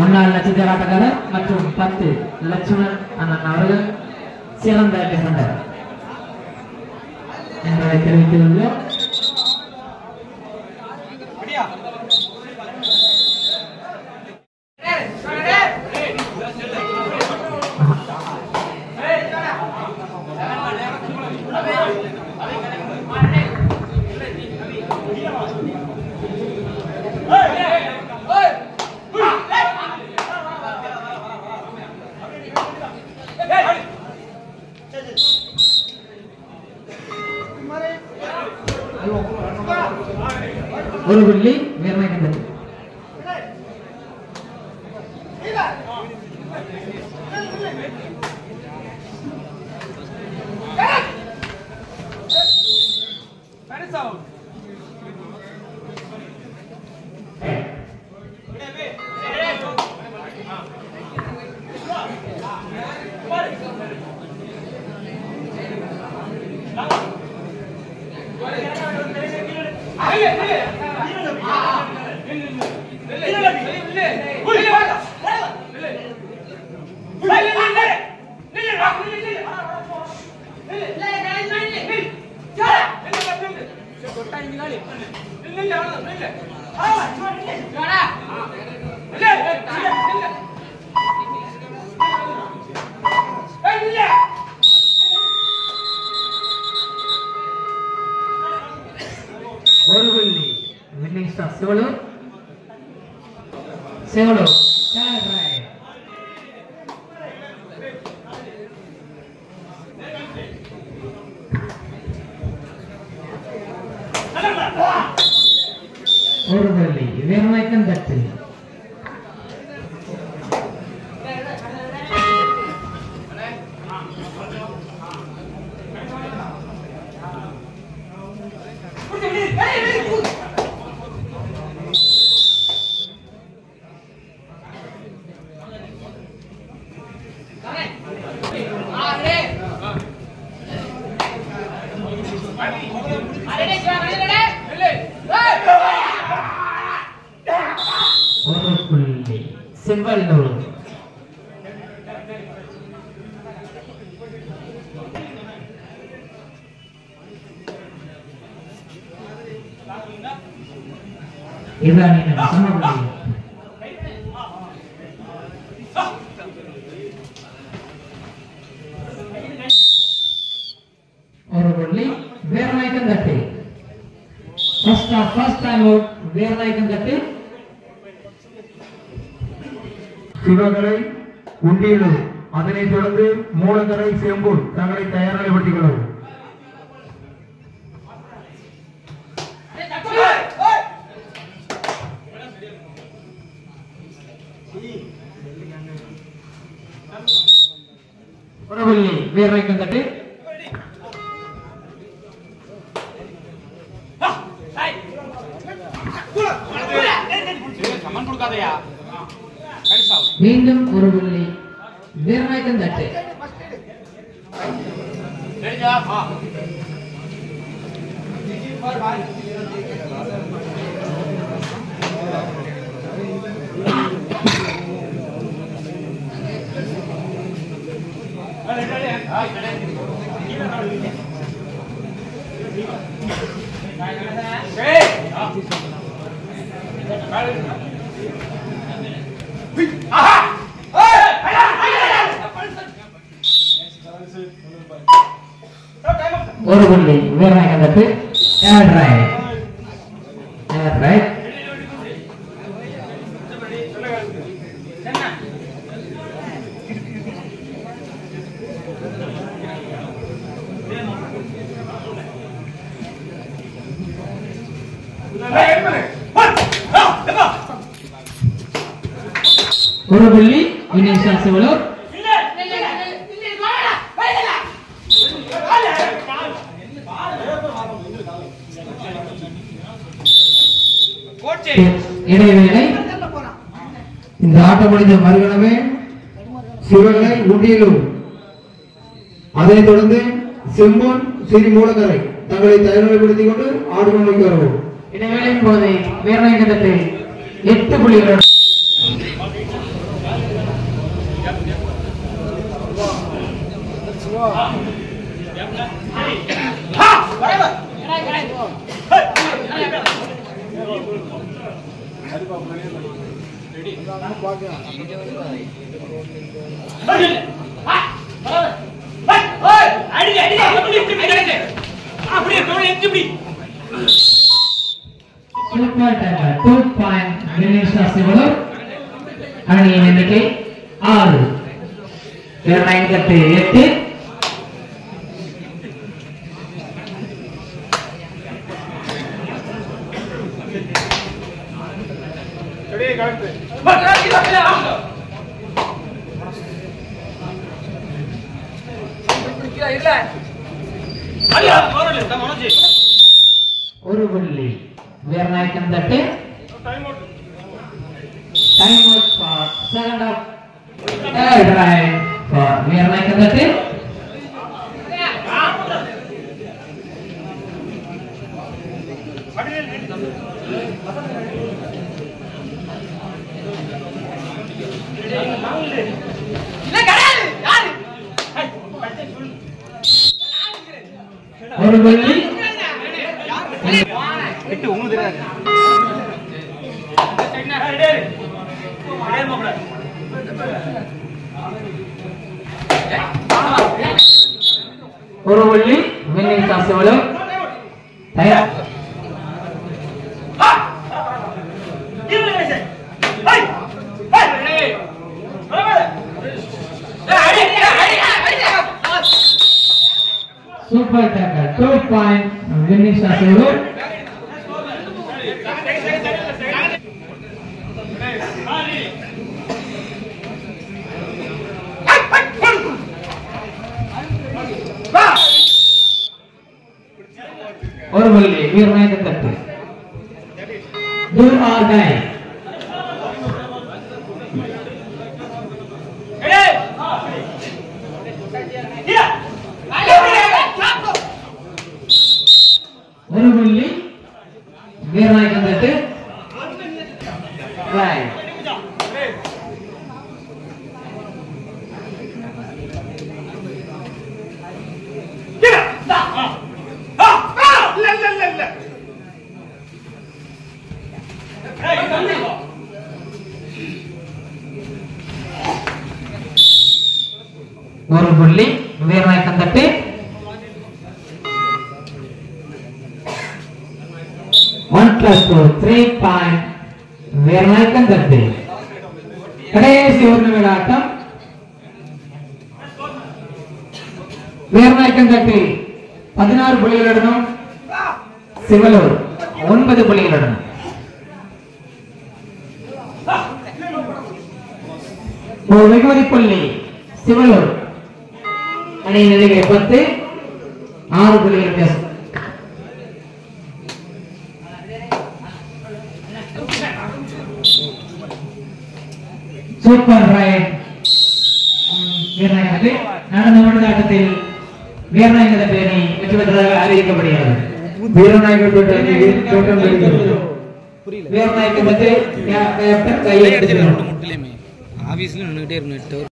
முன்னாள் நட்சத்திர ஆட்டக்காரர் மற்றும் பத்து லட்சுமணன் அண்ணன் அவர்கள் சிறந்த டிஃபெண்டர் என்பதை தெரிவித்துள்ளோம் ஒரு புள்ளி வேர்மை கண்டது ஒரு புள்ளி winning star Sivalur Sivalur Third right. ஒரு புள்ளி வேர்மைக்கன் தட்டு ஒரு புள்ளி செவ்வல்லூர் இதானின் சமபுள்ளி ஒரு புள்ளி Veeranayakkan Thattu first of first time out Veeranayakkan Thattu Sivakalai உண்டியலூர் அதனைத் தொடர்ந்து மூலக்கரை செம்பூர் தங்களை தயார்நிலைப்படுத்திக் கொள்ளவும் ஒரு புள்ளி வேர்நாயக்கன் தட்டு கமெண்ட் கொடுக்காதயா மீண்டும் ஒரு புள்ளி வேர்நாயக்கன் தட்டு சரிஜா வா ஒரு புள்ளி வேர்நாயக்கன் தட்டு தேர்ட் ரைட் தேர்ட் ரைட் ஒரு புள்ளி வினேஷ் சிவலூர் இடைவேளை இந்த ஆட்டம் முடிந்த மறுகணமே சிவகலை உண்டியலூர் அதனைத் தொடர்ந்து செம்பூர் சிறி மூலக்கரை தங்களை தயார்நிலைப்படுத்திக் கொண்டு ஆடுமணிக்கு வரவும் இடைவேளையின் போது வேர்நாயக்கன் தட்டு எட்டு புள்ளிகள் சூப்பர் டேக்கர் டூ பாயிண்ட் வினிஷ் சிவலூர் அணியின் எண்ணிக்கை ஆறு இரண்டாயிரத்தி எட்டு ஒரு புள்ளி Veeranayakkan Thattu time out for second of third right for Veeranayakkan Thattu ஒரு புள்ளி ஒரு புள்ளி வின்னிங் டாஸ் எவ்வளவு தயார் super tackle two point winning toss எவ்வளவு ஒரு புள்ளி வீரநாயகன் தட்டு டூ ஆர் டை ஒரு புள்ளி வீரநாயகன் தட்டு ரைட் ஒரு புள்ளி Veeranayakkan Thattu one plus two three point Veeranayakkan Thattu கடைசி ஒரு நிமிட ஆட்டம் வீரநாயக்கன் தட்டு பதினாறு புள்ளிகளுடனும் சிவலூர் ஒன்பது புள்ளிகளுடன் ஒரு வெகுமதி புள்ளி சிவலூர் அணியின் எண்ணிக்கை பத்து ஆறு புள்ளிகள் வித்தியாசம் சூப்பர் ரைட் வீரநாயகனுக்கு நடந்த மனித ஆட்டத்தில் வீரநாயகத பேரணி வெற்றி பெற்றதாக அறிவிக்கப்படுகிறது வீரநாயகர் தோட்ட அணியில் தோட்டம் பெறுகிறது வீரநாயகத்தை கேப்டன் கையெழுத்து முட்டிலையுமே ஆஃபீஸில் நின்றுக்கிட்டே இருக்கணும் எட்டு hour.